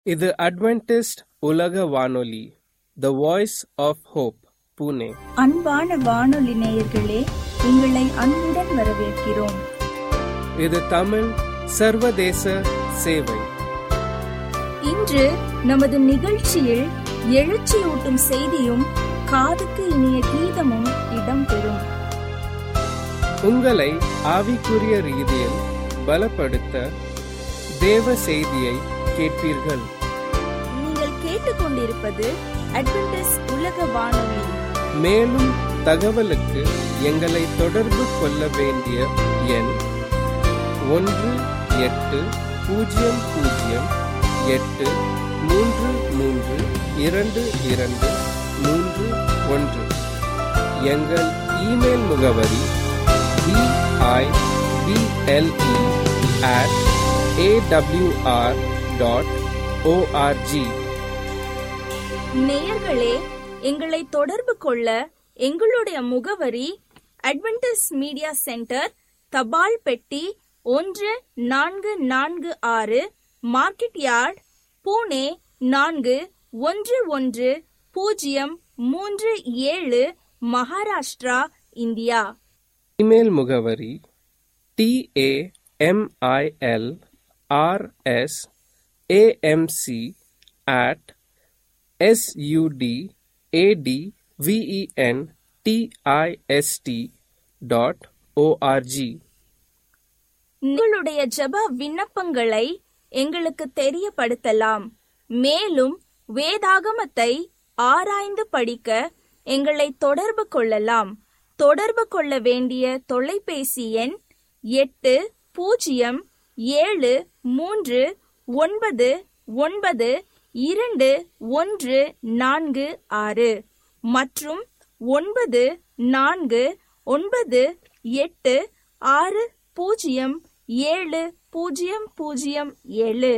இது அட்வென்டிஸ்ட் உலக வானொலி the voice of hope Pune அன்பான வானொலி நேயர்களே உங்களை அன்புடன் வரவேற்கிறோம் இது தமிழ் சர்வதேச சேவை இன்று நமது நிகழ்ச்சியில் எழுச்சியூட்டும் செய்தியும் காதுக்கு இனிய கீதமும் இடம்பெறும் உங்களை ஆவிக்குரிய ரீதியில் பலப்படுத்த தேவ செய்தியை கேட்பீர்கள் நீங்கள் கேட்டுக்கொண்டிருப்பது அட்வென்டிஸ் உலக வானொலி மேலும் தகவலுக்கு எங்களை தொடர்பு கொள்ள வேண்டிய எண் ஒன்று எட்டு பூஜ்ஜியம் பூஜ்ஜியம் எட்டு மூன்று மூன்று இரண்டு இரண்டு மூன்று ஒன்று எங்கள் இமெயில் முகவரி BIBLE at AWR dot ORG நேயர்களே எங்களை தொடர்பு கொள்ள எங்களுடைய முகவரி அட்வென்டிஸ் மீடியா சென்டர் தபால் பெட்டி ஒன்று நான்கு நான்கு ஆறு மார்க்கெட் யார்ட் பூனே நான்கு ஒன்று ஒன்று பூஜ்ஜியம் மூன்று ஏழு மகாராஷ்டிரா இந்தியா இமெயில் முகவரி TAMIL RS AMC at SUD AT VEN DIST dot ORG உங்களுடைய ஜெப விண்ணப்பங்களை எங்களுக்கு தெரியப்படுத்தலாம் மேலும் வேதாகமத்தை ஆராய்ந்து படிக்க எங்களை தொடர்பு கொள்ளலாம் தொடர்பு கொள்ள வேண்டிய தொலைபேசி எண் எட்டு பூஜ்ஜியம் ஏழு மூன்று ஒன்பது ஒன்பது இரண்டு ஒன்று நான்கு ஆறு மற்றும் ஒன்பது நான்கு ஒன்பது எட்டு ஆறு பூஜ்ஜியம் ஏழு பூஜ்ஜியம் பூஜ்ஜியம் ஏழு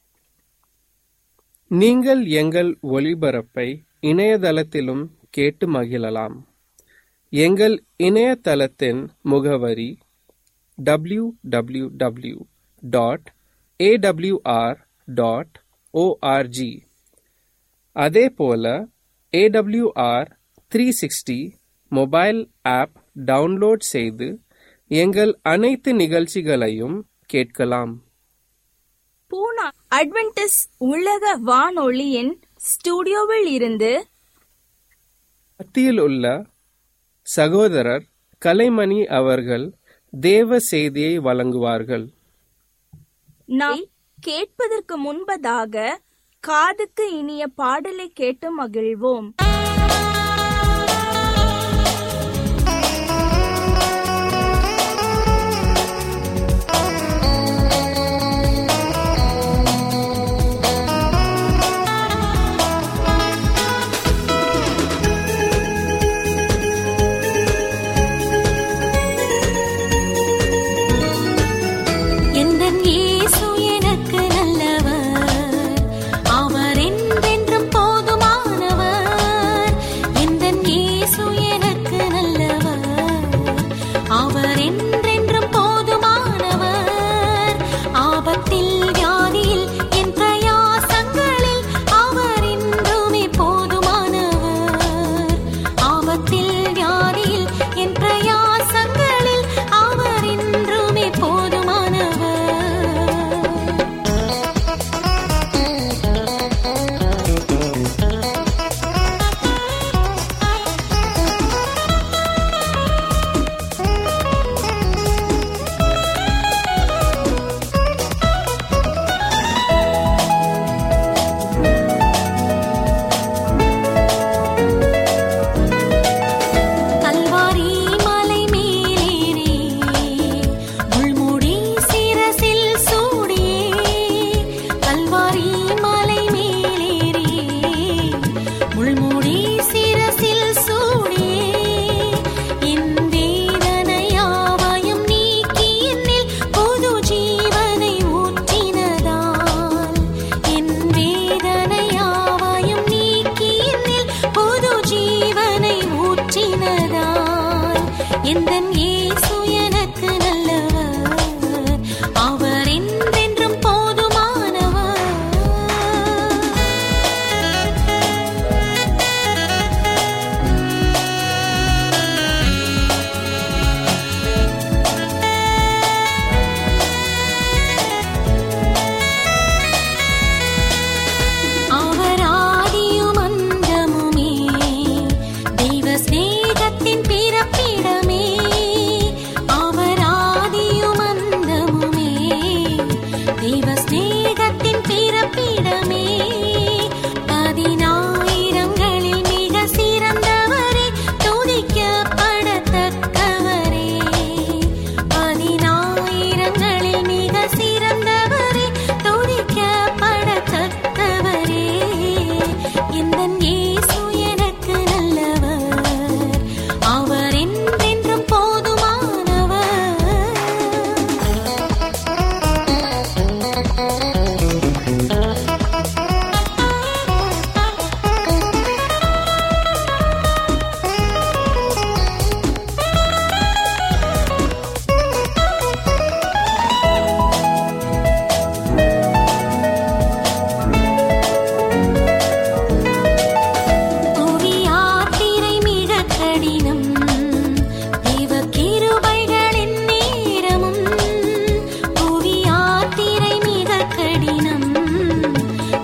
நீங்கள் எங்கள் ஒளிபரப்பை இணையதளத்திலும் கேட்டு மகிழலாம் எங்கள் இணையதளத்தின் முகவரி W W W dot AWR dot ORG அதே போல AWR three sixty mobile app download செய்து எங்கள் அனைத்து நிகழ்ச்சிகளையும் கேட்கலாம் பூனா அட்வென்டிஸ் உலக வானொலியின் ஸ்டுடியோவில் இருந்து மத்தியில் உள்ள சகோதரர் கலைமணி அவர்கள் தேவ செய்தியை வழங்குவார்கள் நாம் கேட்பதற்கு முன்பதாக காதுக்கு இனிய பாடலை கேட்டு மகிழ்வோம் எந்தன் இயேசு எனக்கு நல்லவர் அவர் என்றென்றும் போதுமானவர்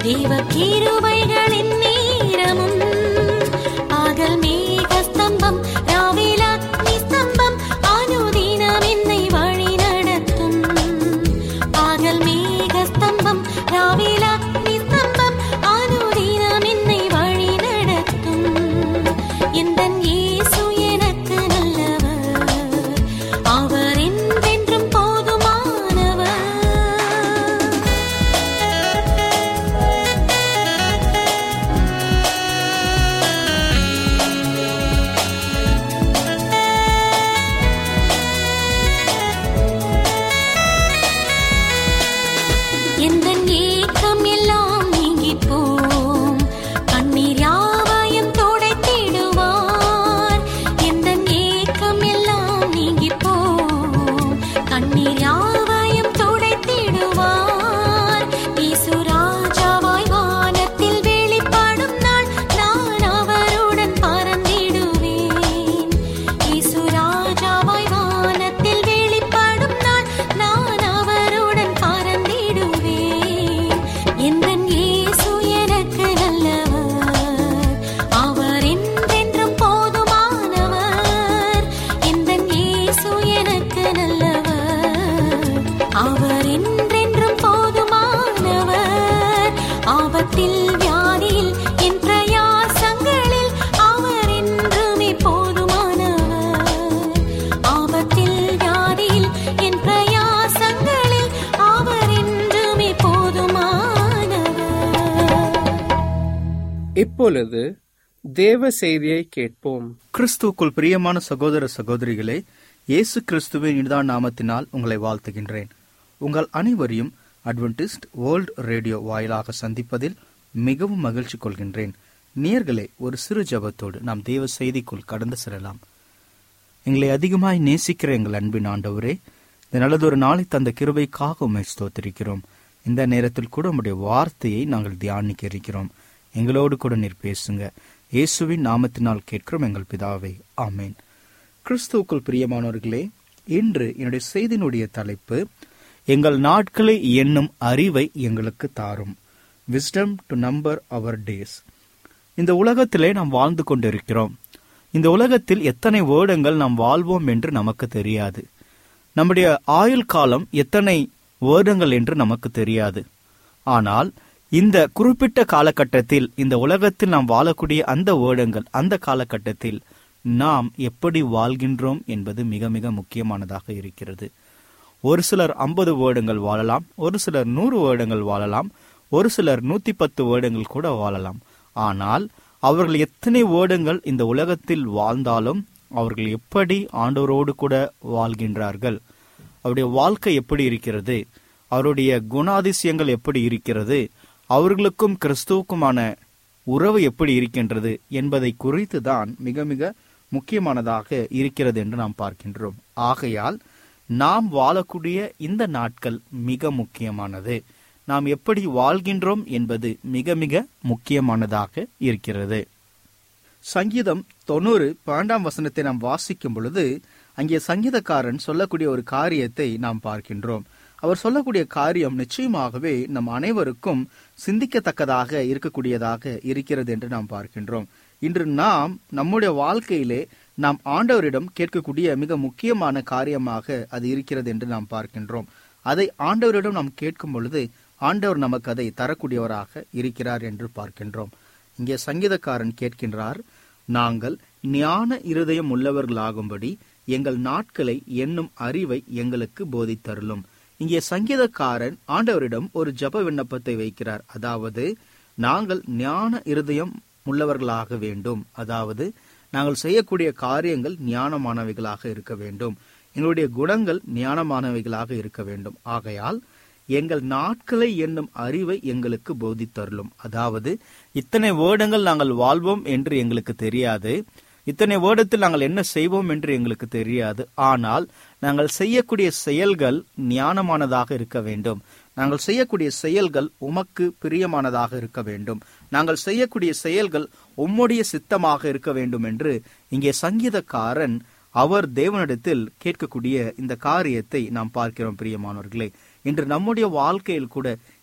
தேவ கிருபைகளின் நேரமும் பகல் மேக ஸ்தம்பம் ராவில் அக்னி ஸ்தம்பம் அனுதினம் என்னை வழி நடத்தும் பகல் மேக ஸ்தம்பம் ராவில் அக்னி ஸ்தம்பம் அனுதினம் என்னை வழி நடத்தும் எந்தன் இயேசு எனக்கு நல்லவர் அவர் என்றென்றும் போதுமானவர் எந்தன் ஏக்கம் எல்லாம் நீங்கிப் போம். கண்ணீர் யாவையும் துடைத்திடுவார். எந்தன் ஏக்கம் எல்லாம் நீங்கிப் போம். கண்ணீர் யாவையும் துடைத்திடுவார். இயேசு ராஜாவாய் வானத்தில் வெளிப்படும் நாள் நான் அவருடன் பறந்திடுவேன். இயேசு ராஜாவாய் வானத்தில் வெளிப்படும் நாள் நான் அவருடன் பறந்திடுவேன். எந்தன் இயேசு எனக்கு நல்லவர். அவர் என்றென்றும் போதுமானவர். எந்தன் இயேசு எனக்கு நல்லவர். அவர் என்றென்றும் போதுமானவர். ஆபத்தில் வியாதியில் என் பிரயாசங்களில் அவர் என்றுமே போதுமானவர் ஆபத்தில் வியாதியில் என் பிரயாசங்களில் அவர் என்றுமே போதுமானவர் இப்பொழுது தேவ செய்தியை கேட்போம் கிறிஸ்துவுக்குள் பிரியமான சகோதர சகோதரிகளே இயேசு கிறிஸ்துவின் இனிதான நாமத்தினால் உங்களை வாழ்த்துகின்றேன் உங்கள் அனைவரையும் அட்வென்டிஸ்ட் வேர்ல்ட் ரேடியோ வாயிலாக சந்திப்பதில் மிகவும் மகிழ்ச்சி கொள்கின்றேன் நேர்களே ஒரு சிறு ஜெபத்தோடு நாம் தேவ செய்திக்குள் கடந்து செல்லலாம் எங்களை அதிகமாய் நேசிக்கிற எங்கள் அன்பின் ஆண்டவரே இந்த நல்லதொரு நாளை தந்த கிருபைக்காக உண்மை ஸ்தோத்திரிக்கிறோம் இந்த நேரத்தில் கூட உம்முடைய வார்த்தையை நாங்கள் தியானிக்க இருக்கிறோம் எங்களோடு கூட நீர் பேசுங்க இயேசுவின் நாமத்தினால் கேட்கிறோம் எங்கள் பிதாவே ஆமேன் கிறிஸ்துவுக்குள் பிரியமானவர்களே இன்று என்னுடைய செய்தியினுடைய தலைப்பு எங்கள் நாட்களை எண்ணும் அறிவை எங்களுக்கு தாரும் wisdom to number our days இந்த உலகத்திலே நாம் வாழ்ந்து கொண்டிருக்கிறோம் இந்த உலகத்தில் எத்தனை வருடங்கள் நாம் வாழ்வோம் என்று நமக்கு தெரியாது நம்முடைய ஆயுள் காலம் எத்தனை வருடங்கள் என்று நமக்கு தெரியாது ஆனால் இந்த குறிப்பிட்ட காலகட்டத்தில் இந்த உலகத்தில் நாம் வாழக்கூடிய அந்த வருடங்கள் அந்த காலகட்டத்தில் நாம் எப்படி வாழ்கின்றோம் என்பது மிக மிக முக்கியமானதாக இருக்கிறது ஒரு சிலர் ஐம்பது வருடங்கள் வாழலாம் ஒரு சிலர் நூறு வருடங்கள் வாழலாம் ஒரு சிலர் நூத்தி பத்து வருடங்கள் கூட வாழலாம் ஆனால் அவர்கள் எத்தனை வருடங்கள் இந்த உலகத்தில் வாழ்ந்தாலும் அவர்கள் எப்படி ஆண்டவரோடு கூட வாழ்கின்றார்கள் அவருடைய வாழ்க்கை எப்படி இருக்கிறது அவருடைய குணாதிசயங்கள் எப்படி இருக்கிறது அவர்களுக்கும் கிறிஸ்துவுக்குமான உறவு எப்படி இருக்கின்றது என்பதை குறித்து தான் மிக மிக முக்கியமானதாக இருக்கிறது என்று நாம் பார்க்கின்றோம் ஆகையால் நாம் வாழக்கூடிய இந்த நாட்கள் மிக முக்கியமானது நாம் எப்படி வாழ்கின்றோம் என்பது மிக மிக முக்கியமானதாக இருக்கிறது சங்கீதம் தொண்ணூறு பன்னெண்டாம் வசனத்தை நாம் வாசிக்கும் பொழுது அங்கே சங்கீதக்காரன் சொல்லக்கூடிய ஒரு காரியத்தை நாம் பார்க்கின்றோம் அவர் சொல்லக்கூடிய காரியம் நிச்சயமாகவே நம் அனைவருக்கும் சிந்திக்கத்தக்கதாக இருக்கக்கூடியதாக இருக்கிறது என்று நாம் பார்க்கின்றோம் இன்று நாம் நம்முடைய வாழ்க்கையிலே நாம் ஆண்டவரிடம் கேட்கக்கூடிய மிக முக்கியமான காரியமாக அது இருக்கிறது என்று நாம் பார்க்கின்றோம் அதை ஆண்டவரிடம் நாம் கேட்கும் பொழுது ஆண்டவர் நமக்கு அதை தரக்கூடியவராக இருக்கிறார் என்று பார்க்கின்றோம் இங்கே சங்கீதக்காரன் கேட்கின்றார் நாங்கள் ஞான இருதயம் உள்ளவர்களாகும்படி எங்கள் நாட்களை எண்ணும் அறிவை எங்களுக்கு போதித்தருளும் இங்கே சங்கீதக்காரன் ஆண்டவரிடம் ஒரு ஜப விண்ணப்பத்தை வைக்கிறார் அதாவது நாங்கள் ஞான இருதயம் உள்ளவர்களாக வேண்டும் அதாவது நாங்கள் செய்யக்கூடிய காரியங்கள் ஞானமானவைகளாக இருக்க வேண்டும் எங்களுடைய குணங்கள் ஞானமானவைகளாக இருக்க வேண்டும் ஆகையால் எங்கள் நாட்களை என்னும் அறிவை எங்களுக்கு போதித்தருளும் அதாவது இத்தனை வருடங்கள் நாங்கள் வாழ்வோம் என்று எங்களுக்கு தெரியாது இத்தனை வருடத்தில் நாங்கள் என்ன செய்வோம் என்று எங்களுக்கு தெரியாது ஆனால் நாங்கள் செய்யக்கூடிய செயல்கள் ஞானமானதாக இருக்க வேண்டும் நாங்கள் செய்யக்கூடிய செயல்கள் உமக்கு பிரியமானதாக இருக்க வேண்டும் நாங்கள் செய்யக்கூடிய செயல்கள் உம்முடைய சித்தமாக இருக்க வேண்டும் என்று இங்கே சங்கீதக்காரன் அவர் தேவனிடத்தில் கேட்கக்கூடிய இந்த காரியத்தை நாம் பார்க்கிறோம் பிரியமானவர்களே இன்று நம்முடைய வாழ்க்கையில் கூட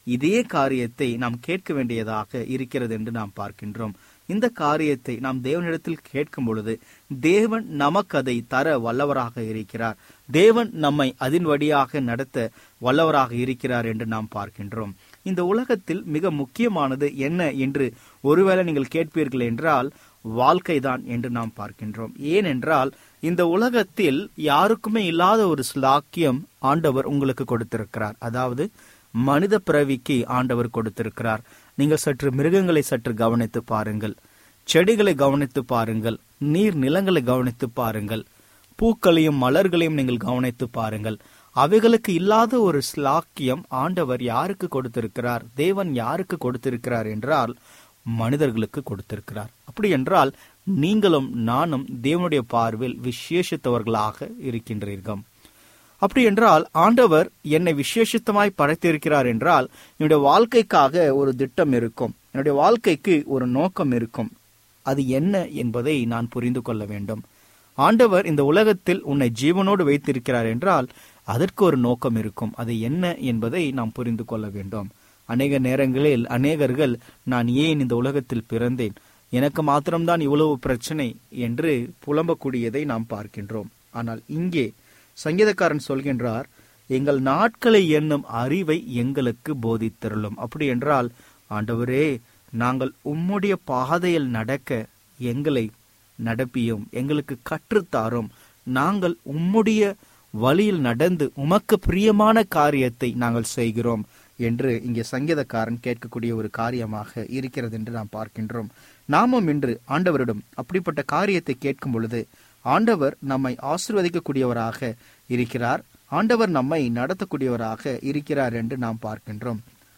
இதே காரியத்தை நாம் கேட்க வேண்டியதாக இருக்கிறது என்று நாம் பார்க்கின்றோம் இந்த காரியத்தை நாம் தேவனிடத்தில் கேட்கும் பொழுது தேவன் நமக்கு அதை தர வல்லவராக இருக்கிறார் தேவன் நம்மை அதன் வழியாக நடத்த வல்லவராக இருக்கிறார் என்று நாம் பார்க்கின்றோம் இந்த உலகத்தில் மிக முக்கியமானது என்ன என்று ஒருவேளை நீங்கள் கேட்பீர்கள் என்றால் வாழ்க்கைதான் என்று நாம் பார்க்கின்றோம் ஏனென்றால் இந்த உலகத்தில் யாருக்குமே இல்லாத ஒரு ஸ்லாக்கியம் ஆண்டவர் உங்களுக்கு கொடுத்திருக்கிறார் அதாவது மனித பிறவிக்கு ஆண்டவர் கொடுத்திருக்கிறார் நீங்கள் சற்று மிருகங்களை சற்று கவனித்து பாருங்கள் செடிகளை கவனித்து பாருங்கள் நீர் நிலங்களை கவனித்து பாருங்கள் பூக்களையும் மலர்களையும் நீங்கள் கவனித்து பாருங்கள் அவைகளுக்கு இல்லாத ஒரு ஸ்லாக்கியம் ஆண்டவர் யாருக்கு கொடுத்திருக்கிறார் தேவன் யாருக்கு கொடுத்திருக்கிறார் என்றால் மனிதர்களுக்கு கொடுத்திருக்கிறார் அப்படி என்றால் நீங்களும் நானும் தேவனுடைய பார்வையில் விசேஷித்தவர்களாக இருக்கின்றீர்கள் அப்படி என்றால் ஆண்டவர் என்னை விசேஷித்தமாய் படைத்திருக்கிறார் என்றால் என்னுடைய வாழ்க்கைக்காக ஒரு திட்டம் இருக்கும் என்னுடைய வாழ்க்கைக்கு ஒரு நோக்கம் இருக்கும் அது என்ன என்பதை நான் புரிந்து கொள்ள வேண்டும் ஆண்டவர் இந்த உலகத்தில் உன்னை ஜீவனோடு வைத்திருக்கிறார் என்றால் அதற்கு ஒரு நோக்கம் இருக்கும் அது என்ன என்பதை நாம் புரிந்து கொள்ள வேண்டும் அநேக நேரங்களில் அநேகர்கள் நான் ஏன் இந்த உலகத்தில் பிறந்தேன் எனக்கு மாத்திரம்தான் இவ்வளவு பிரச்சனை என்று புலம்பக்கூடியதை நாம் பார்க்கின்றோம் ஆனால் இங்கே சங்கீதக்காரன் சொல்கின்றார் எங்கள் நாட்களை எண்ணும் அறிவை எங்களுக்கு போதித்தருளும் அப்படி என்றால் ஆண்டவரே நாங்கள் உம்முடைய பாதையில் நடக்க எங்களை நடப்பியும் எங்களுக்கு கற்றுத்தாரும் நாங்கள் உம்முடைய வழியில் நடந்து உமக்கு பிரியமான காரியத்தை நாங்கள் செய்கிறோம் என்று இங்கே சங்கீதக்காரன் கேட்கக்கூடிய ஒரு காரியமாக இருக்கிறது என்று நாம் பார்க்கின்றோம் நாமும் இன்று ஆண்டவரிடம் அப்படிப்பட்ட காரியத்தை கேட்கும் பொழுது ஆண்டவர் நம்மை ஆசிர்வதிக்கக்கூடியவராக இருக்கிறார் ஆண்டவர் நம்மை நடத்தக்கூடியவராக இருக்கிறார் என்று நாம் பார்க்கின்றோம்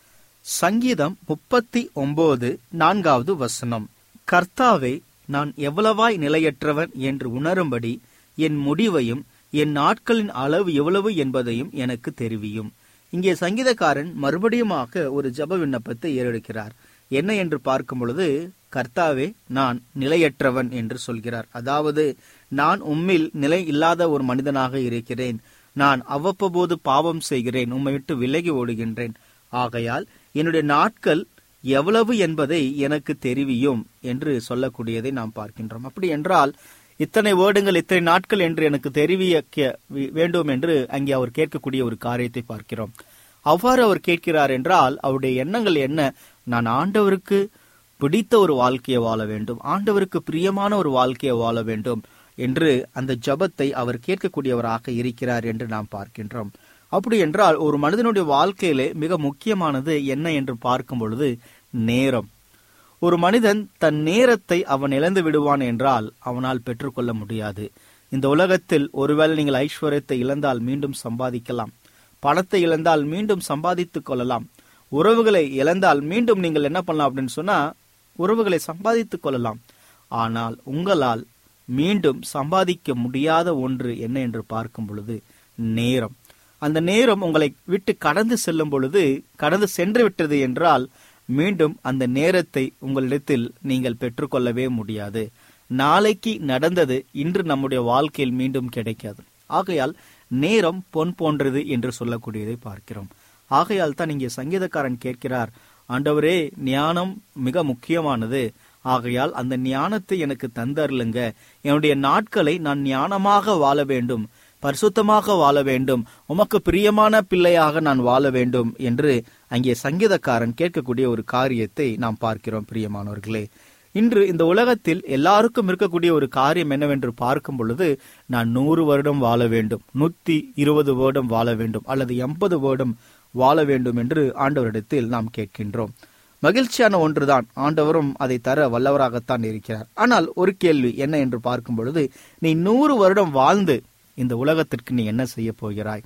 சங்கீதம் முப்பத்தி ஒன்பது நான்காவது வசனம் கர்த்தாவே நான் எவ்வளவாய் நிலையற்றவன் என்று உணரும்படி என் முடிவையும் என் நாட்களின் அளவு எவ்வளவு என்பதையும் எனக்கு தெரிவியும் இங்கே சங்கீதக்காரன் மறுபடியுமாக ஒரு ஜப விண்ணப்பத்தை ஏறெடுக்கிறார் என்ன என்று பார்க்கும் பொழுது கர்த்தாவே நான் நிலையற்றவன் என்று சொல்கிறார் அதாவது நான் உம்மில் நிலை இல்லாத ஒரு மனிதனாக இருக்கிறேன் நான் அவ்வப்போது பாவம் செய்கிறேன் உம்மை விட்டு விலகி ஓடுகின்றேன் ஆகையால் என்னுடைய நாட்கள் எவ்வளவு என்பதை எனக்கு தெரிவியும் என்று சொல்லக்கூடியதை நாம் பார்க்கின்றோம் அப்படி என்றால் இத்தனை வேர்டுங்கள் இத்தனை நாட்கள் என்று எனக்கு தெரிவிக்க வேண்டும் என்று அங்கே அவர் கேட்கக்கூடிய ஒரு காரியத்தை பார்க்கிறோம் அவ்வாறு அவர் கேட்கிறார் என்றால் அவருடைய எண்ணங்கள் என்ன நான் ஆண்டவருக்கு பிடித்த ஒரு வாழ்க்கையை வாழ வேண்டும் ஆண்டவருக்கு பிரியமான ஒரு வாழ்க்கையை வாழ வேண்டும் என்று அந்த ஜபத்தை அவர் கேட்கக்கூடியவராக இருக்கிறார் என்று நாம் பார்க்கின்றோம் அப்படி என்றால் ஒரு மனிதனுடைய வாழ்க்கையிலே மிக முக்கியமானது என்ன என்று பார்க்கும் பொழுது நேரம் ஒரு மனிதன் தன் நேரத்தை அவன் இழந்து விடுவான் என்றால் அவனால் பெற்றுக்கொள்ள முடியாது இந்த உலகத்தில் ஒருவேளை நீங்கள் ஐஸ்வர்யத்தை இழந்தால் மீண்டும் சம்பாதிக்கலாம் பணத்தை இழந்தால் மீண்டும் சம்பாதித்துக் கொள்ளலாம் உறவுகளை இழந்தால் மீண்டும் நீங்கள் என்ன பண்ணலாம் அப்படின்னு சொன்னா உறவுகளை சம்பாதித்துக் கொள்ளலாம் ஆனால் உங்களால் மீண்டும் சம்பாதிக்க முடியாத ஒன்று என்ன என்று பார்க்கும் பொழுது நேரம் அந்த நேரம் உங்களை விட்டு கடந்து செல்லும் பொழுது கடந்து சென்று விட்டது என்றால் மீண்டும் அந்த நேரத்தை உங்களிடத்தில் நீங்கள் பெற்றுக்கொள்ளவே முடியாது நாளைக்கு நடந்தது இன்று நம்முடைய வாழ்க்கையில் மீண்டும் கிடைக்காது ஆகையால் நேரம் பொன் போன்றது என்று சொல்லக்கூடியதை பார்க்கிறோம் ஆகையால் தான் இங்கே சங்கீதக்காரன் கேட்கிறார் ஆண்டவரே ஞானம் மிக முக்கியமானது ஆகையால் அந்த ஞானத்தை எனக்கு தந்தருளுங்க என்னுடைய நாட்களை நான் ஞானமாக வாழ வேண்டும் பரிசுத்தமாக வாழ வேண்டும் உமக்கு பிரியமான பிள்ளையாக நான் வாழ வேண்டும் என்று அங்கே சங்கீதக்காரன் கேட்கக்கூடிய ஒரு காரியத்தை நாம் பார்க்கிறோம் பிரியமானவர்களே இன்று இந்த உலகத்தில் எல்லாருக்கும் இருக்கக்கூடிய ஒரு காரியம் என்னவென்று பார்க்கும் பொழுது நான் நூறு வருடம் வாழ வேண்டும் நூத்தி இருபது வருடம் வாழ வேண்டும் அல்லது எண்பது வருடம் வாழ வேண்டும் என்று ஆண்டவரிடத்தில் நாம் கேட்கின்றோம் மகிழ்ச்சியான ஒன்றுதான் ஆண்டவரும் அதை தர வல்லவராகத்தான் இருக்கிறார் ஆனால் ஒரு கேள்வி என்ன என்று பார்க்கும் பொழுது நீ நூறு வருடம் வாழ்ந்து இந்த உலகத்திற்கு நீ என்ன செய்ய போகிறாய்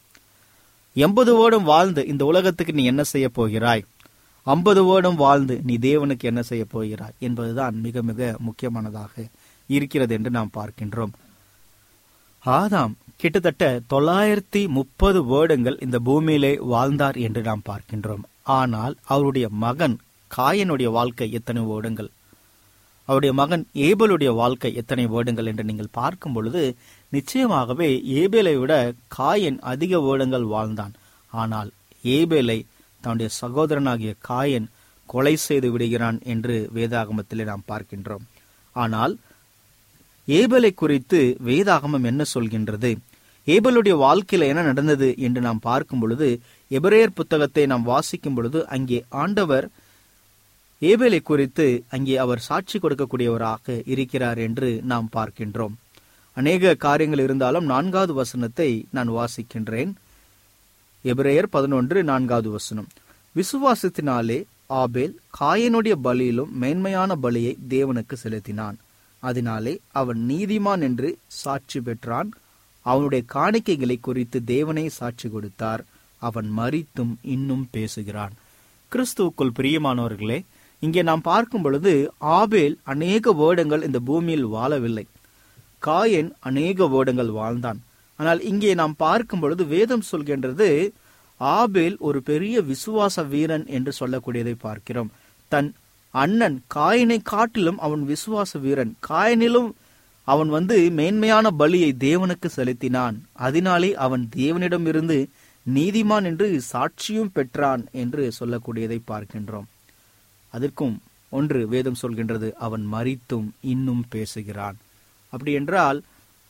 எண்பது வருடம் வாழ்ந்து இந்த உலகத்துக்கு நீ என்ன செய்ய போகிறாய் ஐம்பது வருடம் வாழ்ந்து நீ தேவனுக்கு என்ன செய்ய போகிறாய் என்பதுதான் மிக மிக முக்கியமானதாக இருக்கிறது என்று நாம் பார்க்கின்றோம் ஆதாம் கிட்டத்தட்ட தொள்ளாயிரத்தி முப்பது வருடங்கள் இந்த பூமியிலே வாழ்ந்தார் என்று நாம் பார்க்கின்றோம் ஆனால் அவருடைய மகன் காயனுடைய வாழ்க்கை எத்தனை வருடங்கள் அவருடைய மகன் ஏபலுடைய வாழ்க்கை எத்தனை வருடங்கள் என்று நீங்கள் பார்க்கும் பொழுது நிச்சயமாகவே ஏபேலை விட காயன் அதிக வருடங்கள் வாழ்ந்தான் ஆனால் ஏபேலை தன்னுடைய சகோதரனாகிய காயன் கொலை செய்து விடுகிறான் என்று வேதாகமத்திலே நாம் பார்க்கின்றோம் ஆனால் ஏபலை குறித்து வேதாகமம் என்ன சொல்கின்றது ஏபலுடைய வாழ்க்கையில என்ன நடந்தது என்று நாம் பார்க்கும் பொழுது எபிரேயர் புத்தகத்தை நாம் வாசிக்கும் பொழுது அங்கே ஆண்டவர் ஏபேலை குறித்து அங்கே அவர் சாட்சி கொடுக்கக்கூடியவராக இருக்கிறார் என்று நாம் பார்க்கின்றோம் அநேக காரியங்கள் இருந்தாலும் நான்காவது வசனத்தை நான் வாசிக்கின்றேன் எபிரேயர் பதினொன்று நான்காவது வசனம் விசுவாசத்தினாலே ஆபேல் காயனுடைய பலியிலும் மேன்மையான பலியை தேவனுக்கு செலுத்தினான் அதனாலே அவன் நீதிமான் என்று சாட்சி பெற்றான் அவனுடைய காணிக்கைகளை குறித்து தேவனை சாட்சி கொடுத்தார் அவன் மரித்தும் இன்னும் பேசுகிறான் கிறிஸ்துவுக்குள் பிரியமானவர்களே இங்கே நாம் பார்க்கும் பொழுது ஆபேல் அநேக வேடங்கள் இந்த பூமியில் வாழவில்லை காயன் அநேக வேடங்கள் வாழ்ந்தான் ஆனால் இங்கே நாம் பார்க்கும் பொழுது வேதம் சொல்கின்றது ஆபேல் ஒரு பெரிய விசுவாச வீரன் என்று சொல்லக்கூடியதை பார்க்கிறோம் தன் அண்ணன் காயனை காட்டிலும் அவன் விசுவாச வீரன் காயனிலும் அவன் வந்து மேன்மையான பலியை தேவனுக்கு செலுத்தினான் அதனாலே அவன் தேவனிடமிருந்து நீதிமான் என்று சாட்சியும் பெற்றான் என்று சொல்லக்கூடியதை பார்க்கின்றோம் அதற்கும் ஒன்று வேதம் சொல்கின்றது அவன் மரித்தும் இன்னும் பேசுகிறான் அப்படி என்றால்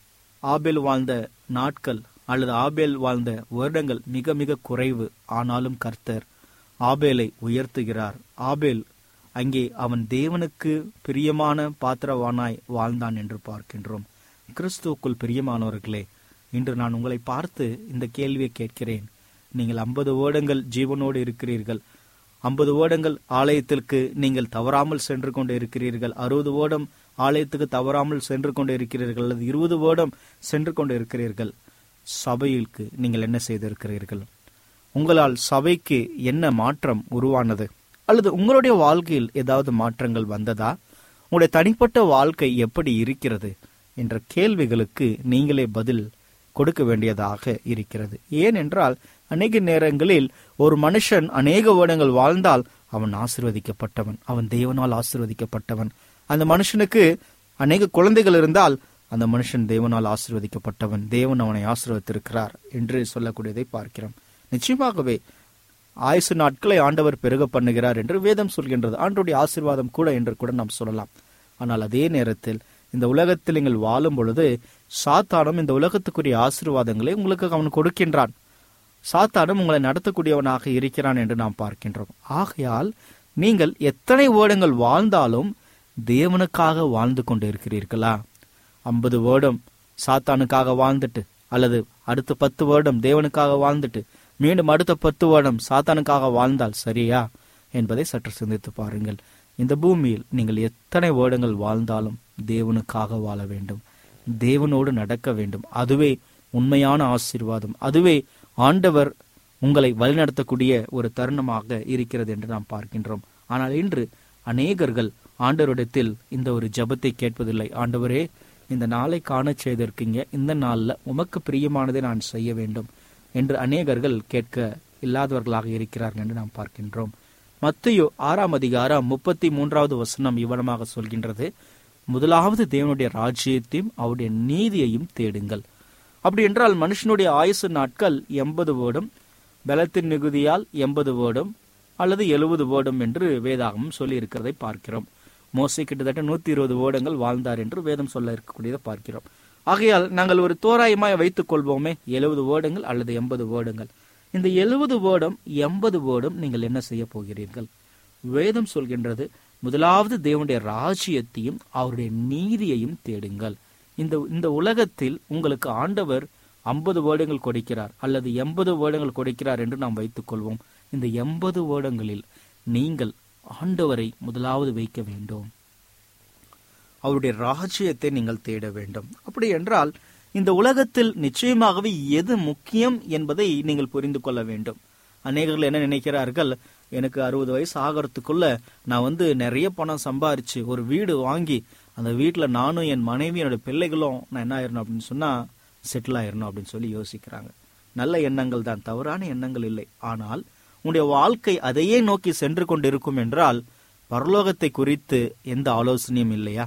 ஆபேல் வாழ்ந்த நாட்கள் அல்லது ஆபேல் வாழ்ந்த வருடங்கள் மிக மிக குறைவு ஆனாலும் கர்த்தர் ஆபேலை உயர்த்துகிறார் ஆபேல் அங்கே அவன் தேவனுக்கு பிரியமான பாத்திரவானாய் வாழ்ந்தான் என்று பார்க்கின்றோம் கிறிஸ்துவுக்குள் பிரியமானவர்களே இன்று நான் உங்களை பார்த்து இந்த கேள்வியை கேட்கிறேன் நீங்கள் ஐம்பது வருடங்கள் ஜீவனோடு இருக்கிறீர்கள் ஐம்பது வருடங்கள் ஆலயத்திற்கு நீங்கள் தவறாமல் சென்று கொண்டு இருக்கிறீர்கள் அறுபது வருடம் ஆலயத்துக்கு தவறாமல் சென்று கொண்டு இருக்கிறீர்கள் அல்லது இருபது வருடம் சென்று கொண்டு இருக்கிறீர்கள் சபைக்கு நீங்கள் என்ன செய்திருக்கிறீர்கள் உங்களால் சபைக்கு என்ன மாற்றம் உருவானது அல்லது உங்களுடைய வாழ்க்கையில் ஏதாவது மாற்றங்கள் வந்ததா உங்களுடைய தனிப்பட்ட வாழ்க்கை எப்படி இருக்கிறது என்ற கேள்விகளுக்கு நீங்களே பதில் கொடுக்க வேண்டியதாக இருக்கிறது ஏனென்றால் அநேக நேரங்களில் ஒரு மனுஷன் அநேக வருடங்கள் வாழ்ந்தால் அவன் ஆசிர்வதிக்கப்பட்டவன் அவன் தேவனால் ஆசிர்வதிக்கப்பட்டவன் அந்த மனுஷனுக்கு அநேக குழந்தைகள் இருந்தால் அந்த மனுஷன் தேவனால் ஆசிர்வதிக்கப்பட்டவன் தேவன் அவனை ஆசிர்வதித்திருக்கிறார் என்று சொல்லக்கூடியதை பார்க்கிறோம் நிச்சயமாகவே ஆயுசு நாட்களை ஆண்டவர் பெருக பண்ணுகிறார் என்று வேதம் சொல்கின்றது ஆண்டோடைய ஆசிர்வாதம் கூட என்று கூட நாம் சொல்லலாம் ஆனால் அதே நேரத்தில் இந்த உலகத்தில் நீங்கள் வாழும் பொழுது சாத்தானும் இந்த உலகத்துக்குரிய ஆசீர்வாதங்களை உங்களுக்கு அவன் கொடுக்கின்றான் சாத்தானும் உங்களை நடத்தக்கூடியவனாக இருக்கிறான் என்று நாம் பார்க்கின்றோம் ஆகையால் நீங்கள் எத்தனை வருடங்கள் வாழ்ந்தாலும் தேவனுக்காக வாழ்ந்து கொண்டு இருக்கிறீர்களா ஐம்பது வருடம் சாத்தானுக்காக வாழ்ந்துட்டு அல்லது அடுத்த பத்து வருடம் தேவனுக்காக வாழ்ந்துட்டு மீண்டும் அடுத்த பத்து வருடம் சாத்தானுக்காக வாழ்ந்தால் சரியா என்பதை சற்று சிந்தித்து பாருங்கள் இந்த பூமியில் நீங்கள் எத்தனை வருடங்கள் வாழ்ந்தாலும் தேவனுக்காக வாழ வேண்டும் தேவனோடு நடக்க வேண்டும் அதுவே உண்மையான ஆசீர்வாதம் அதுவே ஆண்டவர் உங்களை வழிநடத்தக்கூடிய ஒரு தருணமாக இருக்கிறது என்று நாம் பார்க்கின்றோம் ஆனால் இன்று அநேகர்கள் ஆண்டவரிடத்தில் இந்த ஒரு ஜபத்தை கேட்பதில்லை ஆண்டவரே இந்த நாளை காண செய்திருக்கீங்க இந்த நாள்ல உமக்கு பிரியமானதை நான் செய்ய வேண்டும் என்று அநேகர்கள் கேட்க இல்லாதவர்களாக இருக்கிறார்கள் என்று நாம் பார்க்கின்றோம் மத்தையோ ஆறாம் அதிகாரம் முப்பத்தி மூன்றாவது வசனம் இவ்வளமாக சொல்கின்றது முதலாவது தேவனுடைய ராஜ்யத்தையும் அவருடைய நீதியையும் தேடுங்கள் அப்படி என்றால் மனுஷனுடைய ஆயுசு நாட்கள் எண்பது வேர்டும் பலத்தின் மிகுதியால் எண்பது வேர்டும் அல்லது எழுபது வேர்டும் என்று வேதாகமும் சொல்லி இருக்கிறதை பார்க்கிறோம் மோசை கிட்டத்தட்ட நூத்தி இருபது வேர்டங்கள் வாழ்ந்தார் என்று வேதம் சொல்ல இருக்கக்கூடியதை பார்க்கிறோம் ஆகையால் நாங்கள் ஒரு தோராயமாய் வைத்துக் கொள்வோமே எழுபது வேர்டங்கள் அல்லது எண்பது வேர்டங்கள் இந்த எழுபது வேர்டம் எண்பது வேர்டும் நீங்கள் என்ன செய்ய போகிறீர்கள் வேதம் சொல்கின்றது முதலாவது தேவனுடைய ராஜ்யத்தையும் அவருடைய நீதியையும் தேடுங்கள் இந்த இந்த உலகத்தில் உங்களுக்கு ஆண்டவர் ஐம்பது வேர்டங்கள் கொடுக்கிறார் அல்லது எண்பது வேர்டங்கள் கொடுக்கிறார் என்று நாம் வைத்துக் கொள்வோம் இந்த எண்பது வேர்டங்களில் நீங்கள் ஆண்டவரை முதலாவது வைக்க வேண்டும் அவருடைய ராஜ்யத்தை நீங்கள் தேட வேண்டும் அப்படி என்றால் இந்த உலகத்தில் நிச்சயமாகவே எது முக்கியம் என்பதை நீங்கள் புரிந்து கொள்ள வேண்டும் அநேகர்கள் என்ன நினைக்கிறார்கள் எனக்கு அறுபது வயசு ஆகிறதுக்குள்ள நான் வந்து நிறைய பணம் சம்பாரிச்சு ஒரு வீடு வாங்கி அந்த வீட்டில் நானும் என் மனைவி என்னோட பிள்ளைகளும் நான் என்ன ஆயிரணும் அப்படின்னு சொன்னா செட்டில் ஆயிரணும் அப்படின்னு சொல்லி யோசிக்கிறாங்க நல்ல எண்ணங்கள் தான் தவறான எண்ணங்கள் இல்லை ஆனால் உன்னுடைய வாழ்க்கை அதையே நோக்கி சென்று கொண்டிருக்கும் என்றால் பரலோகத்தை குறித்து எந்த ஆலோசனையும் இல்லையா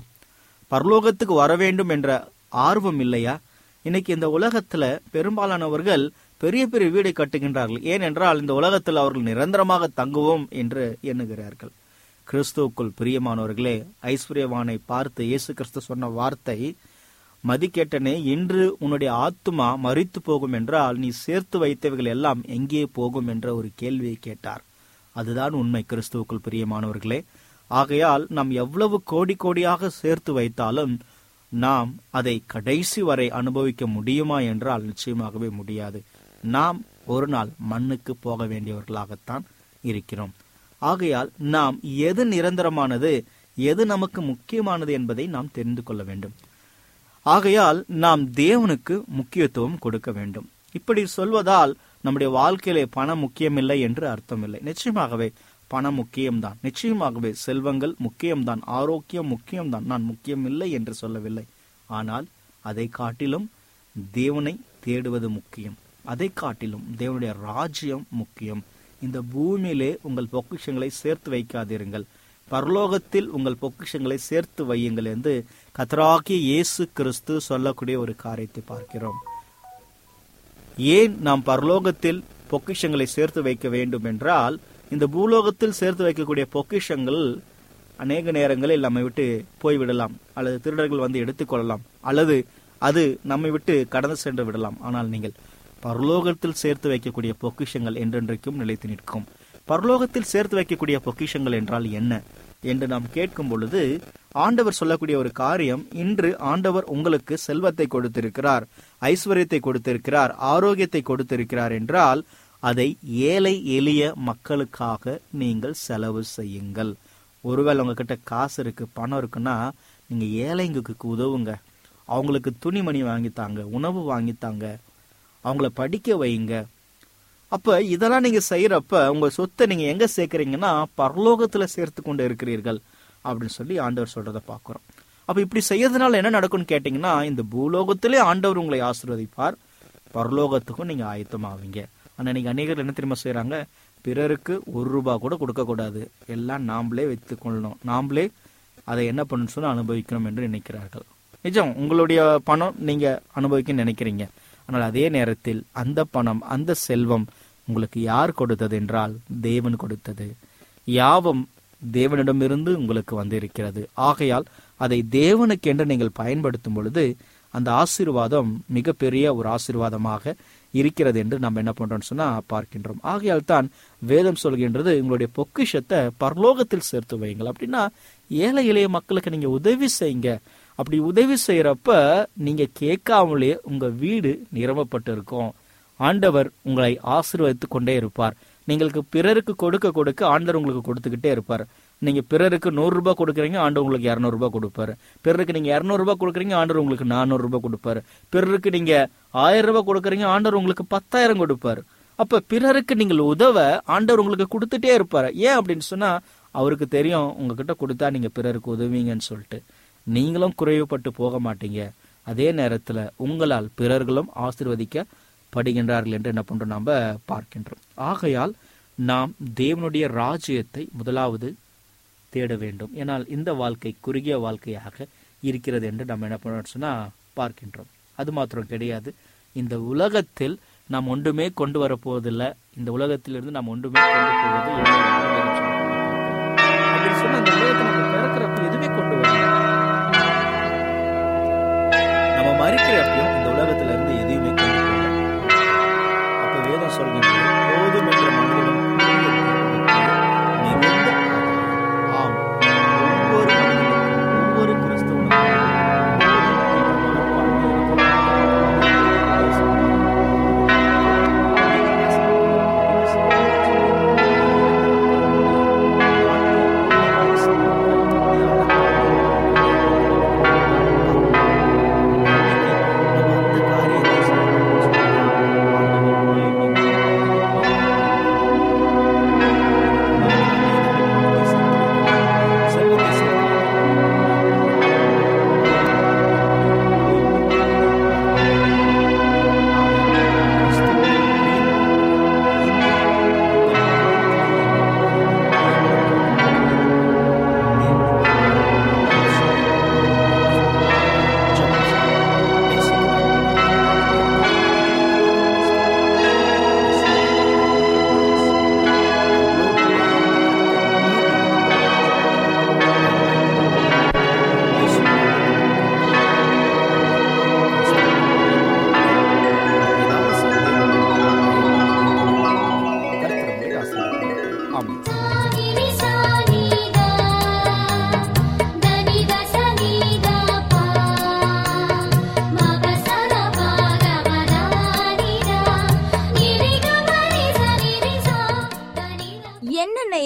பரலோகத்துக்கு வர வேண்டும் என்ற ஆர்வம் இல்லையா இன்னைக்கு இந்த உலகத்துல பெரும்பாலானவர்கள் பெரிய பெரிய வீடை கட்டுகின்றார்கள் ஏனென்றால் இந்த உலகத்தில் அவர்கள் நிரந்தரமாக தங்குவோம் என்று எண்ணுகிறார்கள் கிறிஸ்துவுக்குள் பிரியமானவர்களே ஐஸ்வர்யவானை பார்த்து இயேசு கிறிஸ்து சொன்ன வார்த்தை மதிக்கேட்டனே இன்று உன்னுடைய ஆத்துமா மறித்து போகும் என்றால் நீ சேர்த்து வைத்தவைகள் எல்லாம் எங்கே போகும் என்ற ஒரு கேள்வியை கேட்டார் அதுதான் உண்மை கிறிஸ்துவுக்குள் பிரியமானவர்களே ஆகையால் நாம் எவ்வளவு கோடி கோடியாக சேர்த்து வைத்தாலும் நாம் அதை கடைசி வரை அனுபவிக்க முடியுமா என்றால் நிச்சயமாகவே முடியாது நாம் ஒரு நாள் மண்ணுக்கு போக வேண்டியவர்களாகத்தான் இருக்கிறோம் ஆகையால் நாம் எது நிரந்தரமானது எது நமக்கு முக்கியமானது என்பதை நாம் தெரிந்து கொள்ள வேண்டும் ஆகையால் நாம் தேவனுக்கு முக்கியத்துவம் கொடுக்க வேண்டும் இப்படி சொல்வதால் நம்முடைய வாழ்க்கையிலே பணம் முக்கியமில்லை என்று அர்த்தமில்லை நிச்சயமாகவே பணம் முக்கியம்தான் நிச்சயமாகவே செல்வங்கள் முக்கியம்தான் ஆரோக்கியம் முக்கியம்தான் நான் முக்கியமில்லை என்று சொல்லவில்லை ஆனால் அதை காட்டிலும் தேவனை தேடுவது முக்கியம் அதை காட்டிலும் தேவனுடைய ராஜ்யம் முக்கியம் இந்த பூமியிலே உங்கள் பொக்கிஷங்களை சேர்த்து வைக்காதிருங்கள் பரலோகத்தில் உங்கள் பொக்கிஷங்களை சேர்த்து வையுங்கள் என்று கத்தராகிய இயேசு கிறிஸ்து சொல்லக்கூடிய ஒரு காரியத்தை பார்க்கிறோம் ஏன் நாம் பரலோகத்தில் பொக்கிஷங்களை சேர்த்து வைக்க வேண்டும் என்றால் இந்த பூலோகத்தில் சேர்த்து வைக்கக்கூடிய பொக்கிஷங்கள் அநேக நேரங்களில் நம்மை விட்டு போய்விடலாம் அல்லது திருடர்கள் வந்து எடுத்துக்கொள்ளலாம் அல்லது அது நம்மை விட்டு கடந்து சென்று விடலாம் ஆனால் நீங்கள் பரலோகத்தில் சேர்த்து வைக்கக்கூடிய பொக்கிஷங்கள் என்றென்றைக்கும் நிலைத்து நிற்கும் பரலோகத்தில் சேர்த்து வைக்கக்கூடிய பொக்கிஷங்கள் என்றால் என்ன என்று நாம் கேட்கும் பொழுது ஆண்டவர் சொல்லக்கூடிய ஒரு காரியம் இன்று ஆண்டவர் உங்களுக்கு செல்வத்தை கொடுத்திருக்கிறார் ஐஸ்வர்யத்தை கொடுத்திருக்கிறார் ஆரோக்கியத்தை கொடுத்திருக்கிறார் என்றால் அதை ஏழை எளிய மக்களுக்காக நீங்கள் செலவு செய்யுங்கள் ஒருவேளை உங்ககிட்ட காசு இருக்கு பணம் இருக்குன்னா நீங்க ஏழைங்களுக்கு உதவுங்க அவங்களுக்கு துணிமணி வாங்கித்தாங்க உணவு வாங்கித்தாங்க அவங்கள படிக்க வைங்க அப்ப இதெல்லாம் நீங்க செய்யறப்ப உங்க சொத்தை நீங்க எங்க சேர்க்கறீங்கன்னா பரலோகத்துல சேர்த்து கொண்டு இருக்கிறீர்கள் அப்படின்னு சொல்லி ஆண்டவர் சொல்றத பாக்குறோம் அப்ப இப்படி செய்யறதுனால என்ன நடக்கும்னு கேட்டீங்கன்னா இந்த பூலோகத்திலே ஆண்டவர் உங்களை ஆசீர்வதிப்பார் பரலோகத்துக்கும் நீங்க ஆயத்தமாவீங்க ஆனா இன்னைக்கு அநேகர் என்ன தெரியுமா செய்யறாங்க பிறருக்கு ஒரு ரூபா கூட கொடுக்க கூடாது எல்லாம் நாமளே வைத்துக் கொள்ளணும் நாமளே அதை என்ன பண்ணணும் சொன்னா அனுபவிக்கணும் என்று நினைக்கிறார்கள் நிஜம் உங்களுடைய பணம் நீங்க அனுபவிக்க நினைக்கிறீங்க ஆனால் அதே நேரத்தில் அந்த பணம் அந்த செல்வம் உங்களுக்கு யார் கொடுத்தது என்றால் தேவன் கொடுத்தது யாவும் தேவனிடமிருந்து உங்களுக்கு வந்திருக்கிறது ஆகையால் அதை தேவனுக்கென்று நீங்கள் பயன்படுத்தும் பொழுது அந்த ஆசீர்வாதம் மிகப்பெரிய ஒரு ஆசீர்வாதமாக இருக்கிறது என்று நம்ம என்ன பண்றோம்னு சொன்னா பார்க்கின்றோம் ஆகையால் தான் வேதம் சொல்கின்றது உங்களுடைய பொக்கிஷத்தை பரலோகத்தில் சேர்த்து வையுங்கள் அப்படின்னா ஏழை எளிய மக்களுக்கு நீங்க உதவி செய்யுங்க அப்படி உதவி செய்யறப்ப நீங்க கேட்காமலே உங்க வீடு நிரம்பப்பட்டு இருக்கும் ஆண்டவர் உங்களை ஆசீர்வதித்து கொண்டே இருப்பார் நீங்களுக்கு பிறருக்கு கொடுக்க கொடுக்க ஆண்டவர் உங்களுக்கு கொடுத்துக்கிட்டே இருப்பார் நீங்க பிறருக்கு நூறு ரூபாய் கொடுக்குறீங்க ஆண்டவர் உங்களுக்கு இருநூறு ரூபாய் கொடுப்பாரு பிறருக்கு நீங்க இருநூறு ரூபாய் கொடுக்குறீங்க ஆண்டவர் உங்களுக்கு நானூறு ரூபாய் கொடுப்பாரு பிறருக்கு நீங்க ஆயிரம் ரூபாய் கொடுக்குறீங்க ஆண்டவர் உங்களுக்கு பத்தாயிரம் கொடுப்பாரு அப்ப பிறருக்கு நீங்கள் உதவ ஆண்டவர் உங்களுக்கு கொடுத்துட்டே இருப்பாரு ஏன் அப்படின்னு சொன்னா அவருக்கு தெரியும் உங்ககிட்ட கொடுத்தா நீங்க பிறருக்கு உதவிங்கன்னு சொல்லிட்டு நீங்களும் குறைவுபட்டு போக மாட்டீங்க அதே நேரத்துல உங்களால் பிறர்களும் ஆசிர்வதிக்கப்படுகின்றார்கள் என்று என்ன பண்றோம் நாம பார்க்கின்றோம் ஆகையால் நாம் தேவனுடைய ராஜ்யத்தை முதலாவது தேட வேண்டும் ஏனால் இந்த வாழ்க்கை குறுகிய வாழ்க்கையாக இருக்கிறது என்று நம்ம என்ன பண்ணோம் சொன்னா பார்க்கின்றோம் அது மாத்திரம் கிடையாது இந்த உலகத்தில் நாம் ஒன்றுமே கொண்டு வரப்போவதில்லை இந்த உலகத்திலிருந்து நாம் ஒன்றுமே கொண்டு போவது இல்லை என்று வேதம் சொல்கிறது. அப்படி சொன்னா இந்த உலகத்தை நம்ம பிறக்கிறப்ப எதுவுமே கொண்டு வரல நம்ம மறிக்கிறப்பையும் இந்த உலகத்துல இருந்து எதையுமே கொண்டு போகல அப்ப வேதம் சொல்கின்றது போதும் என்ற மனிதனும் மிகுந்த ஆதாயம். ஆம் ஒவ்வொரு மனிதனுக்கும் ஒவ்வொரு கிறிஸ்தவனுக்கும் போதும் என்ற மனப்பான்மை இருக்கிறது.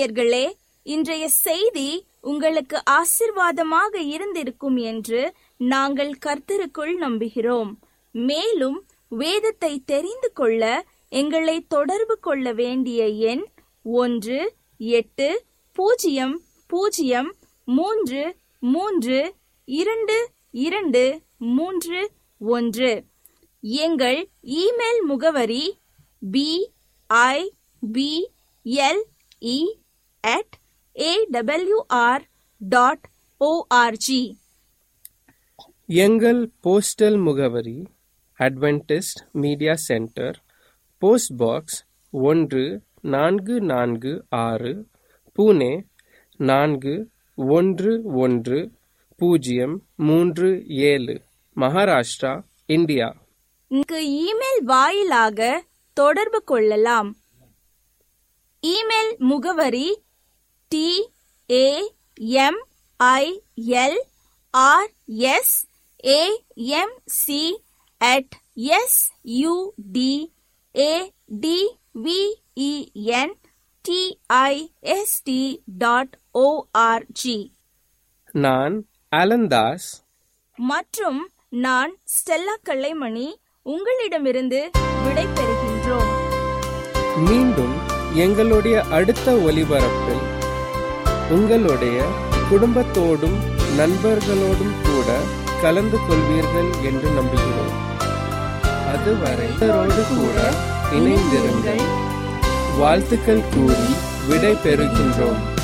நேயர்களே இன்றைய செய்தி உங்களுக்கு ஆசிர்வாதமாக இருந்திருக்கும் என்று நாங்கள் கர்த்தருக்குள் நம்புகிறோம் மேலும் வேதத்தை தெரிந்து கொள்ள எங்களை தொடர்பு கொள்ள வேண்டிய எண் ஒன்று எட்டு பூஜ்ஜியம் பூஜ்ஜியம் மூன்று மூன்று இரண்டு இரண்டு மூன்று ஒன்று எங்கள் இமெயில் முகவரி B I B L E at AWR dot ORG எங்கள் போஸ்டல் முகவரி Adventist media centre post box ஒன்று நான்கு நான்கு ஆறு புனே நான்கு ஒன்று ஒன்று பூஜ்ஜியம் மூன்று ஏழு மகாராஷ்டிரா இந்தியா இங்கு இமெயில் வாயிலாக தொடர்பு கொள்ளலாம் இமெயில் முகவரி T A M I L R S A M C at S U D A T V E N D I S T dot ORG நான் அலந்தாஸ் மற்றும் நான் ஸ்டெல்லா கல்லைமணி உங்களிடமிருந்து விடை பெறுகின்றோம் மீண்டும் எங்களுடைய அடுத்த ஒலிபரப்பில் உங்களுடைய குடும்பத்தோடும் நண்பர்களோடும் கூட கலந்து கொள்வீர்கள் என்று நம்புகிறோம் அதுவரை இவரோடு கூட இணைந்திருங்கள் வாழ்த்துக்கள் கூறி விடை பெறுகின்றோம்